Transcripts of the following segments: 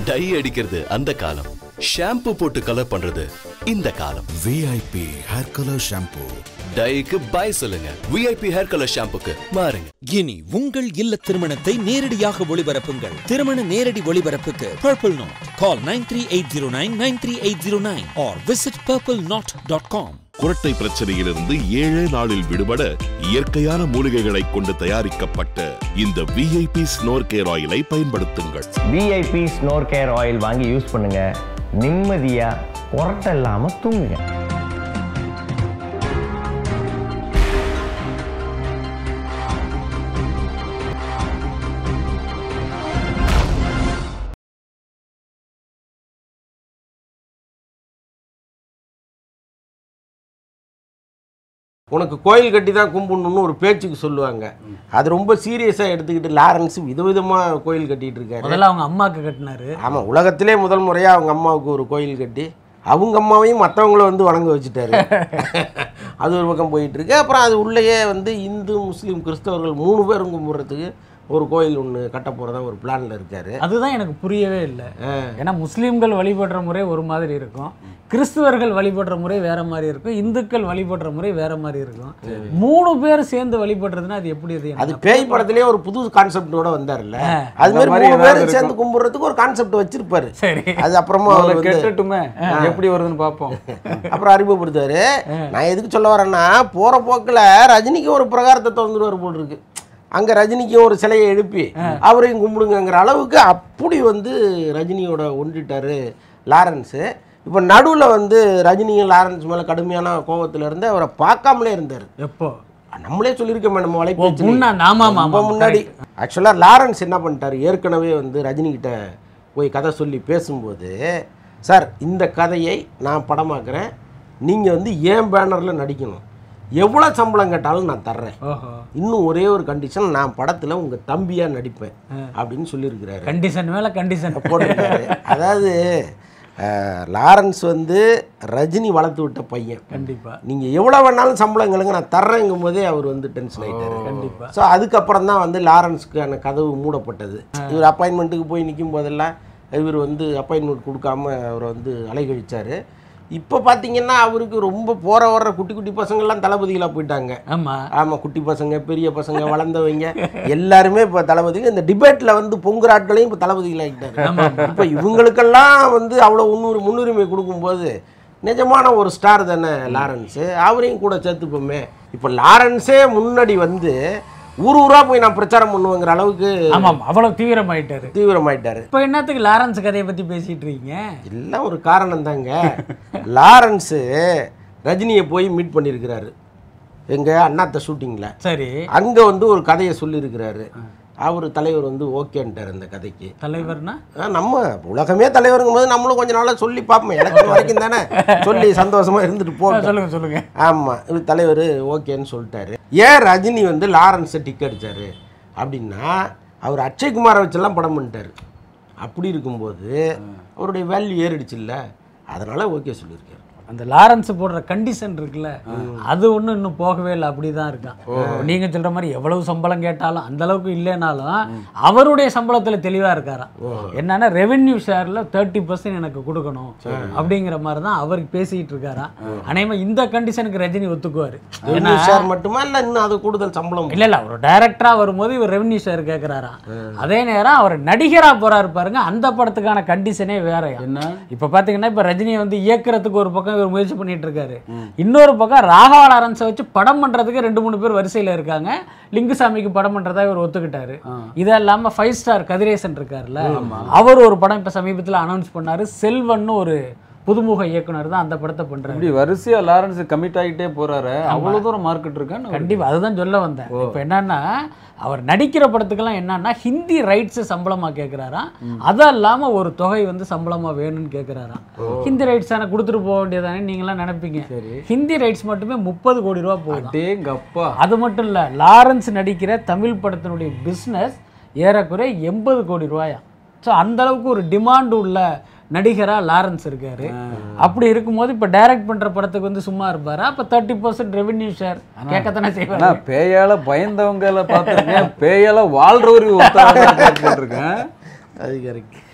Tie அடிக்கிறது அந்த காலம் ஷாம்பு போட்டு கலர் பண்றது இந்த காலம் விஐபி ஹேர் கலர் ஷாம்பூ டைக்கு பை சொல்லுங்க விஐபி ஹேர் கலர் ஷாம்புக்கு மாறுங்க இனி உங்கள் இல்ல திருமணத்தை நேரடியாக ஒளிபரப்புங்கள் திருமண நேரடி ஒளிபரப்புக்கு purple knot call nine three eight zero nine nine three eight zero nine or visit purple knot dot com குரட்டை பிரச்சனையிலிருந்து ஏழே நாளில் விடுபட இயற்கையான மூலிகைகளை கொண்டு தயாரிக்கப்பட்ட இந்த விஐபி ஸ்னோர் கேர் ஆயிலை பயன்படுத்துங்கள் விஐபி ஸ்னோர் கேர் ஆயில் வாங்கி யூஸ் பண்ணுங்க நிம்மதியா உரட்ட இல்லாம தூங்குங்க உனக்கு கோயில் கட்டி தான் கும்பிடணும்னு ஒரு பேச்சுக்கு சொல்லுவாங்க அது ரொம்ப சீரியஸாக எடுத்துக்கிட்டு லாரன்ஸ் விதவிதமாக கோயில் கட்டிட்டு இருக்காரு முதல்ல அவங்க அம்மாக்கு கட்டினாரு ஆமாம் உலகத்திலே முதல் முறையாக அவங்க அம்மாவுக்கு ஒரு கோயில் கட்டி அவங்க அம்மாவையும் மற்றவங்கள வந்து வணங்க வச்சுட்டாரு அது ஒரு பக்கம் போயிட்டு இருக்கு அப்புறம் அது உள்ளேயே வந்து இந்து முஸ்லீம் கிறிஸ்தவர்கள் மூணு பேரும் கும்பிட்றதுக்கு ஒரு கோயில் ஒன்று கட்ட போகிறதா ஒரு பிளானில் இருக்காரு அதுதான் எனக்கு புரியவே இல்லை ஏன்னா முஸ்லீம்கள் வழிபடுற முறை ஒரு மாதிரி இருக்கும் கிறிஸ்துவர்கள் வழிபடுற முறை வேற மாதிரி இருக்கும் இந்துக்கள் வழிபடுற முறை வேற மாதிரி இருக்கும் மூணு பேர் சேர்ந்து வழிபடுறதுன்னா அது எப்படி அது அது பேய் படத்திலே ஒரு புது கான்செப்டோட வந்தாருல்ல அது மாதிரி மூணு பேரும் சேர்ந்து கும்பிட்றதுக்கு ஒரு கான்செப்ட் வச்சிருப்பாரு சரி அது அப்புறமா அவர் முதல்ல வந்து- கெட்டுட்டுமே எப்படி வருதுன்னு பார்ப்போம் அப்புறம் அறிமுகப்படுத்துவாரு நான் எதுக்கு சொல்ல வரேன்னா போற போக்குல ரஜினிக்கு ஒரு பிரகாரத்தை திறந்துருவார் போல் இருக்கு அங்க ரஜினிக்கு ஒரு சிலையை எழுப்பி அவரையும் கும்பிடுங்கங்கிற அளவுக்கு அப்படி வந்து ரஜினியோட ஒன்றிட்டாரு லாரன்ஸு இப்போ நடுவில் வந்து ரஜினியும் லாரன்ஸ் மேலே கடுமையான கோபத்துல இருந்து அவரை பார்க்காமலே இருந்தார் எப்போ நம்மளே சொல்லியிருக்கோமே நம்ம ஓ, வலைபேச்சு முன்னாடி, ஆமா, ஆமா, ரொம்ப ஆமா, முன்னாடி ஆக்சுவலாக லாரன்ஸ் என்ன பண்ணிட்டாரு ஏற்கனவே வந்து ரஜினி கிட்ட போய் கதை சொல்லி பேசும்போது சார் இந்த கதையை நான் படமாக்குறேன் நீங்கள் வந்து ஏன் பேனரில் நடிக்கணும் எவ்வளோ சம்பளம் கேட்டாலும் நான் தர்றேன் ஓஹோ இன்னும் ஒரே ஒரு கண்டிஷன் நான் படத்தில் உங்கள் தம்பியாக நடிப்பேன் அப்படின்னு சொல்லியிருக்கிறாரு கண்டிஷன் மேல கண்டிஷன் போட்டிருக்காரு அதாவது அஹ், லாரன்ஸ் வந்து ரஜினி வளர்த்து விட்ட பையன் கண்டிப்பா நீங்க எவ்வளவு வேணாலும் சம்பளம் எங்களுங்க நான் தர்றேங்கும் போதே அவர் வந்து டென்ஷன் ஆயிட்டாரு கண்டிப்பா. ஸோ அதுக்கப்புறம் தான் வந்து லாரன்ஸ்க்கான கதவு மூடப்பட்டது இவர் அப்பாயின்மெண்ட்டுக்கு போய் நிற்கும் போதெல்லாம் இவர் வந்து அப்பாயின்மெண்ட் கொடுக்காம அவரை வந்து அலைகழிச்சாரு இப்போ பார்த்தீங்கன்னா அவருக்கு ரொம்ப போற வர்ற குட்டி குட்டி பசங்கள்லாம் தளபதிகளாக போயிட்டாங்க ஆமா ஆமா குட்டி பசங்க பெரிய பசங்க வளர்ந்தவங்க எல்லாருமே இப்போ தளபதிங்க இந்த டிபேட்ல வந்து பொங்குற ஆட்களையும் இப்போ தளபதிகள் ஆகிட்டாரு இப்போ இவங்களுக்கெல்லாம் வந்து அவ்வளோ முன்னுரி முன்னுரிமை கொடுக்கும்போது நிஜமான ஒரு ஸ்டார் தானே லாரன்ஸு அவரையும் கூட சேர்த்துப்போமே இப்போ லாரன்ஸே முன்னாடி வந்து ஊர் ஊரா போய் நான் பிரச்சாரம் பண்ணுவேங்கிற அளவுக்கு ஆமாம் அவ்வளவு தீவிரமாயிட்டாரு தீவிரமாயிட்டாரு இப்போ என்னத்துக்கு லாரன்ஸ் கதையை பத்தி பேசிட்டு இருக்கீங்க எல்லாம் ஒரு காரணம் தாங்க லாரன்ஸு ரஜினியை போய் மீட் பண்ணியிருக்கிறாரு எங்க அண்ணாத்த ஷூட்டிங்கில் சரி அங்க வந்து ஒரு கதையை சொல்லியிருக்கிறாரு அவர் தலைவர் வந்து ஓகேன்ட்டார் இந்த கதைக்கு தலைவர்னா ஆ, நம்ம உலகமே தலைவருங்கும் போது நம்மளும் கொஞ்ச நாளா சொல்லி பார்ப்போம் எனக்கு வரைக்கும் தானே சொல்லி சந்தோஷமா இருந்துட்டு போட்டோம் சொல்லுங்க சொல்லுங்க ஆமா இவர் தலைவர் ஓகேன்னு சொல்லிட்டாரு ஏன் ரஜினி வந்து லாரன்ஸை டிக் அடிச்சாரு அப்படின்னா அவர் அக்ஷய்குமாரை வச்செல்லாம் படம் பண்ணிட்டாரு அப்படி இருக்கும்போது அவருடைய வேல்யூ ஏறிடுச்சு இல்ல அதனால ஓகே சொல்லியிருக்காரு அந்த லாரன்ஸ் போடுற கண்டிஷன் இருக்குல்ல அது ஒன்றும் இன்னும் போகவே இல்லை அப்படிதான் இருக்கான் நீங்க சொல்ற மாதிரி எவ்வளவு சம்பளம் கேட்டாலும் அந்த அளவுக்கு இல்லைனாலும் அவருடைய சம்பளத்துல தெளிவா இருக்காராம் என்னன்னா ரெவென்யூ ஷேர்ல தேர்ட்டி பர்சன்ட் எனக்கு கொடுக்கணும் அப்படிங்கிற மாதிரி தான் அவர் பேசிக்கிட்டு இருக்காராம் அநேகமா இந்த கண்டிஷனுக்கு ரஜினி ஒத்துக்குவாரு ஏன்னா ஷேர் மட்டுமா இல்ல இன்னும் அது கூடுதல் சம்பளம் இல்ல இல்ல ஒரு டைரக்டரா வரும்போது இவர் ரெவன்யூ ஷேர் கேட்கிறாராம் அதே நேரம் அவர் நடிகரா போறாரு பாருங்க அந்த படத்துக்கான கண்டிஷனே வேறயா என்ன இப்ப பாத்தீங்கன்னா இப்ப ரஜினியை வந்து இயக்குறதுக்கு ஒரு பக்கம் இவர் முயற்சி பண்ணிட்டு இருக்காரு இன்னொரு பக்கம் ராகவா லாரன்ஸை வச்சு படம் பண்றதுக்கு ரெண்டு மூணு பேர் வரிசையில இருக்காங்க லிங்குசாமிக்கு படம் பண்றதா இவர் ஒத்துக்கிட்டாரு இது இல்லாம ஃபைவ் ஸ்டார் கதிரேசன் இருக்காருல்ல அவர் ஒரு படம் இப்ப சமீபத்துல அனௌன்ஸ் பண்ணாரு செல்வன்னு ஒரு புதுமுக இயக்குனர் தான் அந்த படத்தை பண்றாரு இப்படி வரிசையா லாரன்ஸ் கமிட் ஆகிட்டே போறாரு அவ்வளவு தூரம் மார்க்கெட் இருக்கான்னு கண்டிப்பா அதுதான் சொல்ல வந்தேன் இப்போ என்னன்னா அவர் நடிக்கிற படத்துக்கெல்லாம் என்னன்னா ஹிந்தி ரைட்ஸ் சம்பளமா கேட்குறாராம் அது இல்லாம ஒரு தொகை வந்து சம்பளமா வேணும்னு கேட்குறாராம் ஹிந்தி ரைட்ஸ் தானே கொடுத்துட்டு போக வேண்டியதானே நீங்களாம் நினைப்பீங்க ஹிந்தி ரைட்ஸ் மட்டுமே முப்பது கோடி ரூபா போகுது டேங்கப்பா அது மட்டும் இல்ல லாரன்ஸ் நடிக்கிற தமிழ் படத்தினுடைய பிஸ்னஸ் ஏறக்குறைய எண்பது கோடி ரூபாயா ஸோ அந்த அளவுக்கு ஒரு டிமாண்ட் உள்ள நடிகரா லாரன்ஸ் இருக்காரு அப்படி இருக்கும்போது இப்ப டைரக்ட் பண்ற படத்துக்கு வந்து சும்மா இருப்பாரா அப்ப தேர்ட்டி பர்சன்ட் ரெவென்யூ ஷேர் கேட்கத்தானே ஆனா செய்வாரு பேயால பயந்தவங்கள பார்த்துருக்கேன் பேயால வாழ்றவரு ஒருத்தர் போட்டிருக்கேன் அது கரெக்ட்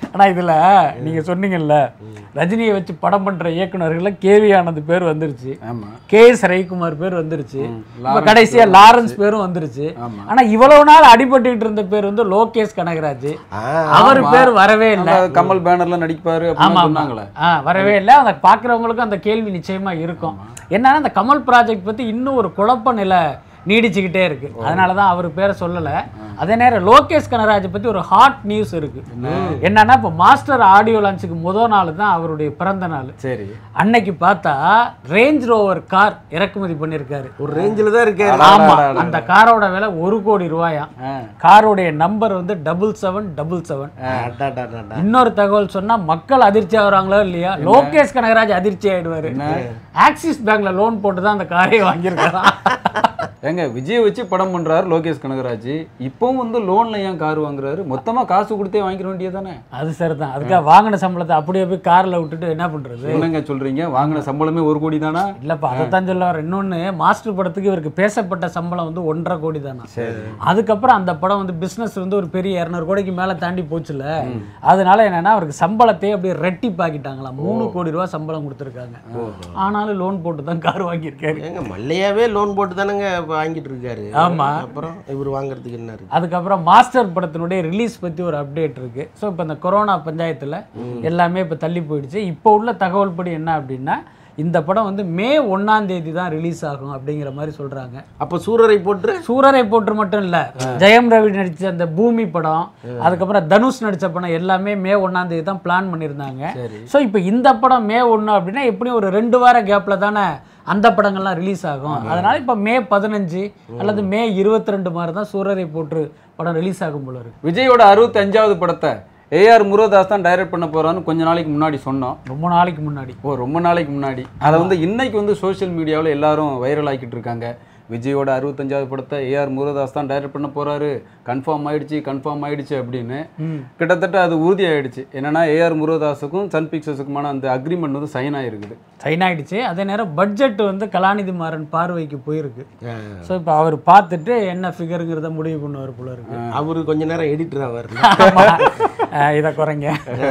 ஆனா இதுல நீங்க சொன்னீங்கல்ல ரஜினியை வச்சு படம் பண்ற இயக்குனர்கள்ல கேவி ஆனந்த் பேர் வந்துருச்சு ஆமா கே எஸ் ரவிக்குமார் பேர் வந்துருச்சு இப்ப லாரன்ஸ் கடைசியா பேர் லாரன்ஸ் பேரும் வந்துருச்சு ஆமா. ஆனா இவ்வளவு நாள் அடிபட்டுக்கிட்டு இருந்த பேர் வந்து லோகேஷ் கனகராஜ் அவர் ஆமா. பேர் வரவே இல்லை அந்த கமல் பேனர்ல நடிப்பாரு ஆமா அப்படின்னு ஆமா. சொன்னாங்களே ஆ வரவே இல்லை அதை பார்க்குறவங்களுக்கும் அந்த கேள்வி நிச்சயமா இருக்கும் என்னன்னா அந்த கமல் ப்ராஜெக்ட் பத்தி இன்னும் ஒரு குழப்ப நிலை நீடிச்சுக்கிட்டே இருக்கு அதனால தான் அவர் பேரை சொல்லலை அதே நேரம் லோகேஷ் கனராஜ் பத்தி ஒரு ஹாட் நியூஸ் இருக்கு என்னன்னா இப்போ மாஸ்டர் ஆடியோ லான்ச்சுக்கு முதல் நாள் தான் அவருடைய பிறந்த நாள் சரி அன்னைக்கு பார்த்தா ரேஞ்ச் ரோவர் கார் இறக்குமதி பண்ணியிருக்காரு ஒரு ரேஞ்சில் தான் இருக்காரு அடா, ஆமா அடா, அடா. அந்த காரோட விலை ஒரு கோடி ரூபாயாம் ஆ. காரோடைய நம்பர் வந்து டபுள் செவன் டபுள் செவன் அடாடாடாடா. இன்னொரு தகவல் சொன்னா மக்கள் அதிர்ச்சி ஆகுறாங்களோ இல்லையா லோகேஷ் கனகராஜ் அதிர்ச்சி ஆயிடுவாரு ஆக்சிஸ் பேங்க்ல லோன் போட்டு தான் அந்த காரை வாங்கியிருக்காராம் ஏங்க விஜய் வச்சு படம் பண்றாரு லோகேஷ் கனகராஜ் இப்பவும் வந்து லோன்ல ஏன் கார் வாங்குறாரு மொத்தமா காசு கொடுத்தே வாங்கிக்க வேண்டியதானே அது சரிதான் அதுக்காக வாங்கின சம்பளத்தை அப்படியே போய் கார்ல விட்டுட்டு என்ன பண்றது என்னங்க சொல்றீங்க வாங்கின சம்பளமே ஒரு கோடி தானா இல்லப்பா அதைத்தான் சொல்ல வரேன் இன்னொன்னு மாஸ்டர் படத்துக்கு இவருக்கு பேசப்பட்ட சம்பளம் வந்து ஒன்றரை கோடி தானா அதுக்கப்புறம் அந்த படம் வந்து பிசினஸ் வந்து ஒரு பெரிய இரநூறு கோடிக்கு மேல தாண்டி போச்சுல அதனால என்னன்னா அவருக்கு சம்பளத்தையே அப்படியே ரெட்டிப்பாக்கிட்டாங்களாம் மூணு கோடி ரூபாய் சம்பளம் கொடுத்துருக்காங்க ஆனாலும் லோன் போட்டு தான் கார் வாங்கியிருக்காரு ஏங்க மல்லையாவே லோன் போட்டு தானங்க இப்ப வாங்கிட்டு இருக்காரு ஆமா. அப்புறம் இவர் வாங்குறதுக்கு என்ன இருக்கு அதுக்கப்புறம் மாஸ்டர் படத்தினுடைய ரிலீஸ் பற்றி ஒரு அப்டேட் இருக்கு ஸோ இப்போ இந்த கொரோனா பஞ்சாயத்தில் எல்லாமே இப்போ தள்ளி போயிடுச்சு இப்போ உள்ள தகவல் படி என்ன அப்படின்னா இந்த படம் வந்து மே ஒண்ணாம் தேதி தான் ரிலீஸ் ஆகும் அப்படிங்கிற மாதிரி சொல்றாங்க அப்ப சூரரை போட்டு சூரரை போட்டு மட்டும் இல்ல ஜெயம் ரவி நடிச்ச அந்த பூமி படம் அதுக்கப்புறம் தனுஷ் நடிச்ச படம் எல்லாமே மே ஒண்ணாம் தேதி தான் பிளான் பண்ணியிருந்தாங்க ஸோ இப்போ இந்த படம் மே ஒன்று அப்படின்னா எப்படியும் ஒரு ரெண்டு வார கேப்ல தானே அந்த படங்கள்லாம் ரிலீஸ் ஆகும் அதனால இப்போ மே பதினஞ்சு அல்லது மே இருபத்தி ரெண்டு மாதிரி தான் சூரரை போட்டு படம் ரிலீஸ் ஆகும் போல இருக்கு விஜயோட அறுபத்தஞ்சாவது படத்தை ஏஆர் முருகதாஸ் தான் டைரக்ட் பண்ண போறான்னு கொஞ்ச நாளைக்கு முன்னாடி சொன்னோம் ரொம்ப நாளைக்கு முன்னாடி ஓ ரொம்ப நாளைக்கு முன்னாடி அதை வந்து இன்னைக்கு வந்து சோஷியல் மீடியாவில் எல்லாரும் வைரல் ஆக்கிட்டு இருக்காங்க விஜயோட அறுபத்தஞ்சாவது படத்தை ஏஆர் முருகதாஸ் தான் டைரக்ட் பண்ண போறாரு கன்ஃபார்ம் ஆயிடுச்சு கன்ஃபார்ம் ஆயிடுச்சு அப்படின்னு கிட்டத்தட்ட அது உறுதி ஆயிடுச்சு என்னன்னா ஏஆர் முருகதாஸுக்கும் சன் பிக்சர்ஸுக்குமான அந்த அக்ரிமெண்ட் வந்து சைன் ஆயிருக்குது சைன் ஆயிடுச்சு அதே நேரம் பட்ஜெட் வந்து கலாநிதி மாறன் பார்வைக்கு போயிருக்கு ஸோ இப்போ அவர் பார்த்துட்டு என்ன ஃபிகருங்கிறத முடிவு பண்ணுவார் போல இருக்கு அவரு கொஞ்ச நேரம் எடிட்டர் ஆவார் ஆமா. அஹ் இதை குறைங்க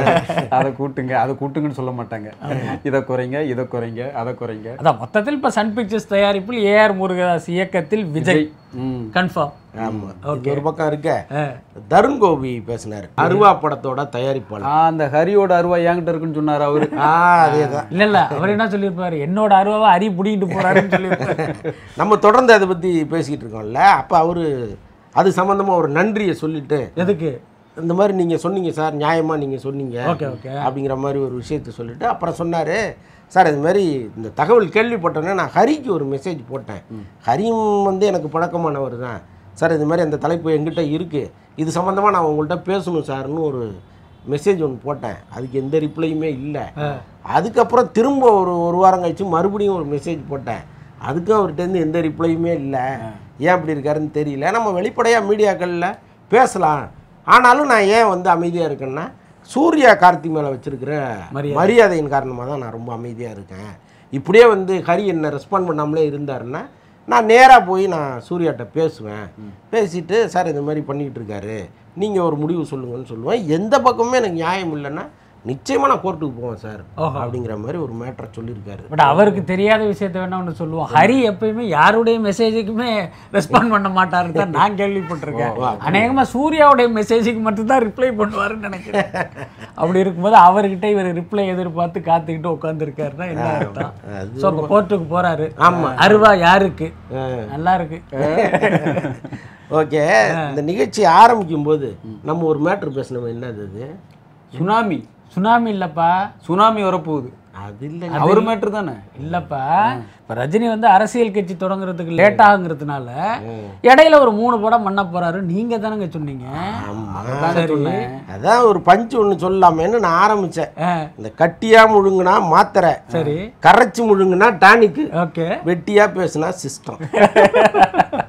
அதை கூட்டுங்க அதை கூட்டுங்கன்னு சொல்ல மாட்டாங்க இதை குறைங்க இதை குறைங்க அதை குறைங்க அதான் மொத்தத்தில் இப்போ சன் பிக்சர்ஸ் தயாரிப்பில் ஏஆர் முருகதாஸ் இயக்கத்தில் விஜய் ம் கன்ஃபார்ம் ஆமா இது ஒரு பக்கம் இருக்க தருண் கோபி பேசினார் அருவா படத்தோட தயாரிப்பாளர் ஆ, அந்த ஹரியோட அருவா என்கிட்ட இருக்குன்னு சொன்னார் அவரு ஆ அதேதான் இல்ல இல்ல அவர் என்ன சொல்லியிருப்பாரு என்னோட அருவாவை அரி புடிங்கிட்டு போறாருன்னு சொல்லியிருப்பாரு நம்ம தொடர்ந்து அதை பத்தி பேசிக்கிட்டு இருக்கோம்ல அப்ப அவரு அது சம்பந்தமா ஒரு நன்றியை சொல்லிட்டு எதுக்கு இந்த மாதிரி நீங்க சொன்னீங்க சார் நியாயமா நீங்க சொன்னீங்க ஓகே ஓகே அப்படிங்கிற மாதிரி ஒரு விஷயத்தை சொல்லிட்டு அப்புறம் சொன்னார் சார் இது மாதிரி இந்த தகவல் கேள்விப்பட்டோன்னே நான் ஹரிக்கு ஒரு மெசேஜ் போட்டேன் ஹரியும் வந்து எனக்கு பழக்கமானவர் தான் சார் இது மாதிரி அந்த தலைப்பு எங்கிட்ட இருக்குது இது சம்மந்தமாக நான் உங்கள்கிட்ட பேசணும் சார்னு ஒரு மெசேஜ் ஒன்று போட்டேன் அதுக்கு எந்த ரிப்ளையுமே இல்லை அதுக்கப்புறம் திரும்ப ஒரு ஒரு வாரம் கழிச்சு மறுபடியும் ஒரு மெசேஜ் போட்டேன் அதுக்கும் அவர்கிட்டருந்து எந்த ரிப்ளையுமே இல்லை ஏன் அப்படி இருக்காருன்னு தெரியல நம்ம வெளிப்படையாக மீடியாக்களில் பேசலாம் ஆனாலும் நான் ஏன் வந்து அமைதியாக இருக்கேன்னா சூர்யா கார்த்தி மேலே வச்சிருக்கிற மரியாதை. மரியாதையின் காரணமாக தான் நான் ரொம்ப அமைதியாக இருக்கேன் இப்படியே வந்து ஹரி என்ன ரெஸ்பாண்ட் பண்ணாமலே இருந்தாருன்னா நான் நேராக போய் நான் சூர்யாட்ட பேசுவேன் பேசிட்டு சார் இந்த மாதிரி பண்ணிக்கிட்டு இருக்காரு நீங்கள் ஒரு முடிவு சொல்லுங்கன்னு சொல்லுவேன் எந்த பக்கமுமே எனக்கு நியாயம் இல்லைன்னா நிச்சயமாக நான் கோர்ட்டுக்கு போவேன் சார் ஓஹோ. அப்படிங்கிற மாதிரி ஒரு மேட்டரை சொல்லியிருக்காரு பட் அவருக்கு தெரியாத விஷயத்த வேணா ஒன்று சொல்லுவோம் ஹரி எப்பயுமே யாருடைய மெசேஜுக்குமே ரெஸ்பாண்ட் பண்ண மாட்டாருன்னு தான் நான் கேள்விப்பட்டிருக்கேன் அநேகமா சூர்யாவுடைய மெசேஜுக்கு மட்டும்தான் ரிப்ளை பண்ணுவாருன்னு நினைக்கிறேன் அப்படி இருக்கும்போது அவர்கிட்ட இவர் ரிப்ளை எதிர்பார்த்து காத்துக்கிட்டு உட்காந்துருக்காருன்னா என்ன அர்த்தம் ஸோ இப்போ கோர்ட்டுக்கு போறாரு ஆமா. அருவா யாருக்கு நல்லா இருக்கு ஓகே இந்த நிகழ்ச்சி ஆரம்பிக்கும் போது நம்ம ஒரு மேட்ரு பேசணும் என்னது அது சுனாமி சுனாமி இல்லப்பா சுனாமி வரப்போகுது அது இல்லை அவர் மேட்ரு தானே இல்லப்பா இப்ப ரஜினி வந்து அரசியல் கட்சி தொடங்குறதுக்கு லேட் ஆகுங்கிறதுனால இடையில ஒரு மூணு படம் பண்ண போறாரு நீங்க தானங்க சொன்னீங்க சரி அதான் ஒரு பஞ்சு ஒன்று சொல்லலாமேன்னு நான் ஆரம்பித்தேன் ஆ, இந்த கட்டியா முழுங்குனா மாத்திரை சரி கரைச்சி முழுங்குனா டானிக்கு ஓகே வெட்டியா பேசுனா சிஸ்டம்